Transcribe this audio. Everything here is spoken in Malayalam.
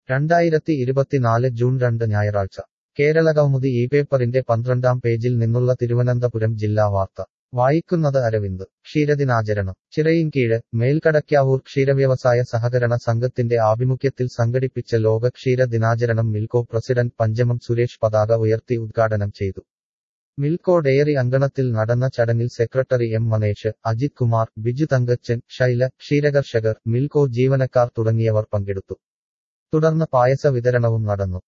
രണ്ടായിരത്തി ഇരുപത്തിനാല് ജൂൺ രണ്ട് ഞായറാഴ്ച കേരളകൗമുദി ഈ പേപ്പറിന്റെ പന്ത്രണ്ടാം പേജിൽ നിന്നുള്ള തിരുവനന്തപുരം ജില്ലാ വാർത്ത വായിക്കുന്നത് അരവിന്ദ് ക്ഷീരദിനാചരണം ചിറയിൻകീഴ് മേൽക്കടയ്ക്കാവൂർ ക്ഷീരവ്യവസായ സഹകരണ സംഘത്തിന്റെ ആഭിമുഖ്യത്തിൽ സംഘടിപ്പിച്ച ലോക ക്ഷീര ദിനാചരണം മിൽക്കോ പ്രസിഡന്റ് പഞ്ചമം സുരേഷ് പതാക ഉയർത്തി ഉദ്ഘാടനം ചെയ്തു മിൽക്കോ ഡെയറി അങ്കണത്തിൽ നടന്ന ചടങ്ങിൽ സെക്രട്ടറി എം മനേഷ് അജിത് കുമാർ ബിജു തങ്കച്ചൻ ശൈല ക്ഷീരകർഷകർ മിൽക്കോ ജീവനക്കാർ തുടങ്ങിയവർ പങ്കെടുത്തു തുടർന്ന് പായസ വിതരണവും നടന്നു